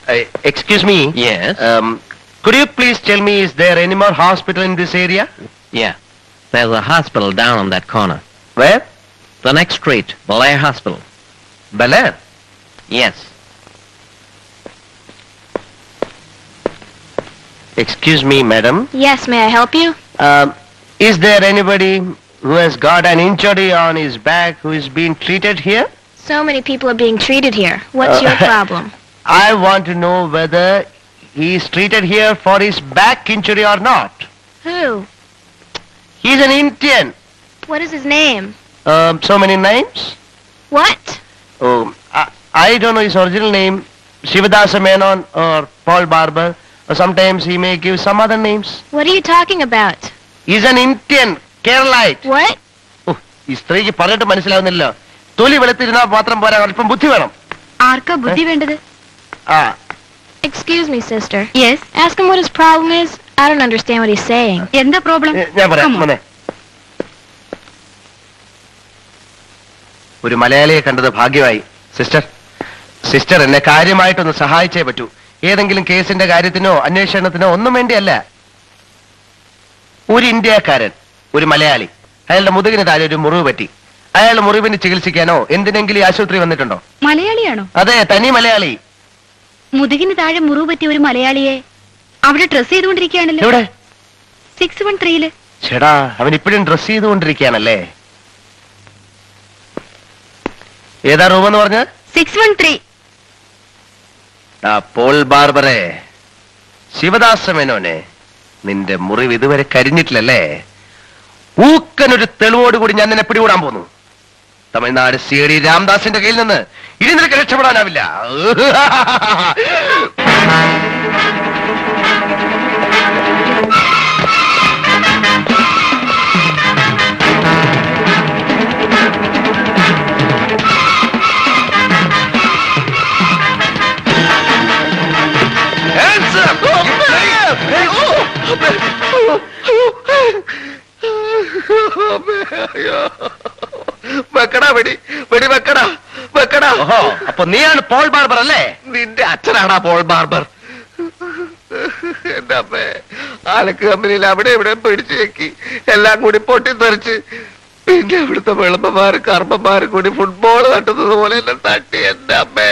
Excuse me Yes. Could you please tell me is there any more hospital in this area Yeah. There's a hospital down on that corner. Where The next street, Balay Hospital. ബലേർ Yes. Excuse me madam Yes, may I help you? Is there anybody who has got an injury on his back who is being treated here? So many people are being treated here. What's Uh, your problem? I want to know whether he is treated here for his back injury or not. Who? He's an Indian. What is his name? Um, so many names. What? Oh, I, I don't know his original name. Shivadasa Menon or Paul Barber. Or sometimes he may give some other names. What are you talking about? He's an Indian. Keralite. What? Oh, ഈ സ്ത്രീക്ക് പറഞ്ഞിട്ട് മനസ്സിലാവുന്നില്ല തൊലി വെളുത്തിരുന്നാൽ മാത്രം പോരാ അല്പം ബുദ്ധി വേണം ആർക്കാ ബുദ്ധി വേണ്ടത് ആ Excuse me, sister. Yes Ask him what his problem is. I don't understand what he's saying. എന്താ പ്രോബ്ലം ഏ, ഞാൻ പറയാം മോനെ ഒരു മലയാളിയെ കണ്ടത് ഭാഗ്യമായി സിസ്റ്റർ സിസ്റ്റർ എന്നെ കാര്യമായിട്ടൊന്ന് സഹായിച്ചേ പറ്റൂ ഏതെങ്കിലും കേസിന്റെ കാര്യത്തിനോ അന്വേഷണത്തിനോ ഒന്നും വേണ്ടിയല്ല ഒരു ഇന്ത്യക്കാരൻ ഒരു മലയാളി അയാളുടെ മുതുകിന് താഴെ ഒരു മുറിവ് പറ്റി അയാൾ മുറിവിന് ചികിത്സിക്കാനോ എന്തിനെങ്കിലും ഈ ആശുപത്രി വന്നിട്ടുണ്ടോ മലയാളിയാണോ അതെ തനി മലയാളി മുതുകിന് താഴെ മുറിവ് പറ്റിയ ഒരു മലയാളിയെ അവിടെ ഡ്രസ് ചെയ്തുകൊണ്ടിരിക്കുകയാണല്ലോ എവിടെ സിക്സ് വൺ ത്രീയില് ചേടാ അവൻ ഇപ്പോഴും ഡ്രസ് ചെയ്തുകൊണ്ടിരിക്കുകയാണല്ലേ ഏതാ റൂം എന്ന് പറഞ്ഞ സിക്സ് വൺ ത്രീ ആ പോൾ ബാർബറെ ശിവദാസ മേനോനെ നിന്റെ മുറിവ് ഇതുവരെ കരിഞ്ഞിട്ടില്ലല്ലേ ഊക്കനൊരു തെളിവോടുകൂടി ഞാൻ നിന്നെ പിടികൂടാൻ പോന്നു തമിഴ്നാട് സി ഡി രാംദാസിന്റെ കയ്യിൽ നിന്ന് ഇനി നിനക്ക് രക്ഷപ്പെടാനാവില്ല Hands up! വെക്കടാ വെടി വെടി വെക്കടാ വെക്കടാ ഓഹോ അപ്പൊ നീയാണ് പോൾ ബാർബർ അല്ലേ നിന്റെ അച്ഛനാടാ പോൾ ബാർബർ എന്റെ അമ്മേ ആലക്ക് കമ്പനിയിൽ അവിടെ ഇവിടെ പിടിച്ചു വെക്കി എല്ലാം കൂടി പൊട്ടിത്തെറിച്ച് പിന്നെ ഇവിടുത്തെ വെളുപ്പന്മാര് കർമ്മന്മാര് കൂടി ഫുട്ബോൾ തട്ടുന്നത് പോലെ എന്നെ തട്ടി എന്റെ അമ്മേ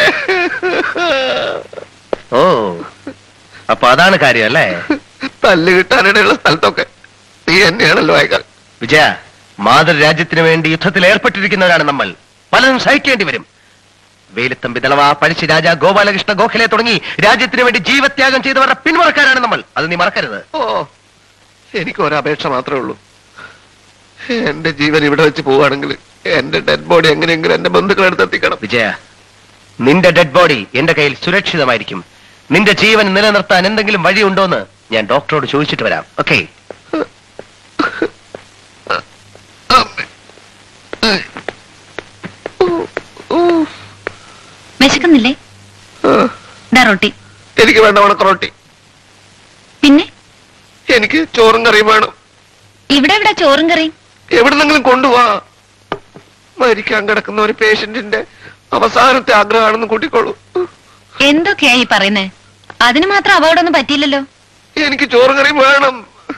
ഓ അപ്പൊ അതാണ് കാര്യം അല്ലേ തല്ല് കിട്ടാനിടയുള്ള സ്ഥലത്തൊക്കെ നീ തന്നെയാണല്ലോ അയക്കാൽ വിജയ മാതൃരാജ്യത്തിന് വേണ്ടി യുദ്ധത്തിൽ ഏർപ്പെട്ടിരിക്കുന്നവരാണ് നമ്മൾ പലതും സഹിക്കേണ്ടി വരും വേലുത്തമ്പി ദളവ പഴശ്ശി രാജ ഗോപാലകൃഷ്ണ ഗോഖലെ തുടങ്ങി രാജ്യത്തിന് വേണ്ടി ജീവത്യാഗം ചെയ്തവരുടെ പിന്മുറക്കാരാണ് നമ്മൾ അത് നീ മറക്കരുത് ഓ എനിക്ക് ഒരപേക്ഷ മാത്രമേ ഉള്ളൂ എന്റെ ജീവൻ ഇവിടെ വെച്ച് പോവുകയാണെങ്കിൽ എന്റെ ഡെഡ് ബോഡി എങ്ങനെയെങ്കിലും എന്റെ ബന്ധുക്കളെടുത്ത് എത്തിക്കണം വിജയ നിന്റെ ഡെഡ് ബോഡി എന്റെ കയ്യിൽ സുരക്ഷിതമായിരിക്കും നിന്റെ ജീവൻ നിലനിർത്താൻ എന്തെങ്കിലും വഴിയുണ്ടോന്ന് ഞാൻ ഡോക്ടറോട് ചോദിച്ചിട്ട് വരാം ഓക്കെ വിശക്കുന്നില്ലേ ദാ റൊട്ടി എനിക്ക് വേണ്ട ഉണക്കറൊട്ടി പിന്നെ എനിക്ക് ചോറും കറിയും വേണം ഇവിടെ ഇവിടെ ചോറും കറിയും എവിടുന്നെങ്കിലും കൊണ്ടുപോവാ മരിക്കാൻ കിടക്കുന്ന ഒരു പേഷ്യന്റിന്റെ അവസാനത്തെ ആഗ്രഹമാണെന്ന് കൂട്ടിക്കോളൂ എന്തൊക്കെയാ ഈ പറയുന്നേ അതിന് മാത്രം അപകടമൊന്നും പറ്റിയില്ലല്ലോ എനിക്ക് ചോറും കറിയും വേണം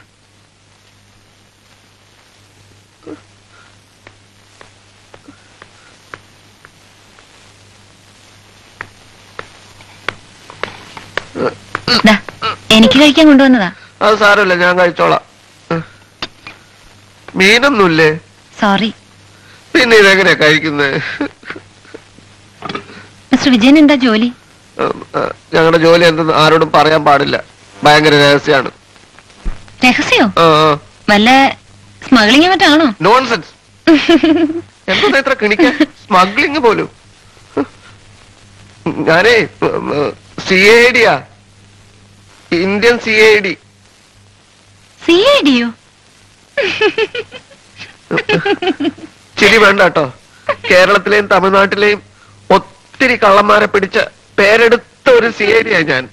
ദാ എനിക്ക് കഴിക്കാൻ കൊണ്ടുവന്നതാ അത് സാരമില്ല ഞാൻ കഴിച്ചോളാം മീനൊന്നുമില്ലേ സോറി പിന്നെ ഇതെങ്ങനെയാ കഴിക്കുന്നത് മിസ്റ്റർ വിജയൻ എന്താ ജോലി ഞങ്ങളുടെ ജോലി എന്തെന്ന് ആരോടും പറയാൻ പാടില്ല ഭയങ്കര രഹസ്യമാണ് രഹസ്യോ വല്ല സ്മഗ്ലിംഗ് മറ്റാണോ നോൺസെൻസ് എന്താ ഇത്ര കിണിക്കാൻ സ്മഗ്ലിങ് പോലും ഞാനേ സി ഐ ഡിയാ Indian C I D C I ഡിയോ ചിരി വേണ്ട കേട്ടോ കേരളത്തിലെയും തമിഴ്നാട്ടിലെയും ഒത്തിരി കള്ളന്മാരെ പിടിച്ച പേരെടുത്ത ഒരു സി ഐ ഡിയാ ഞാൻ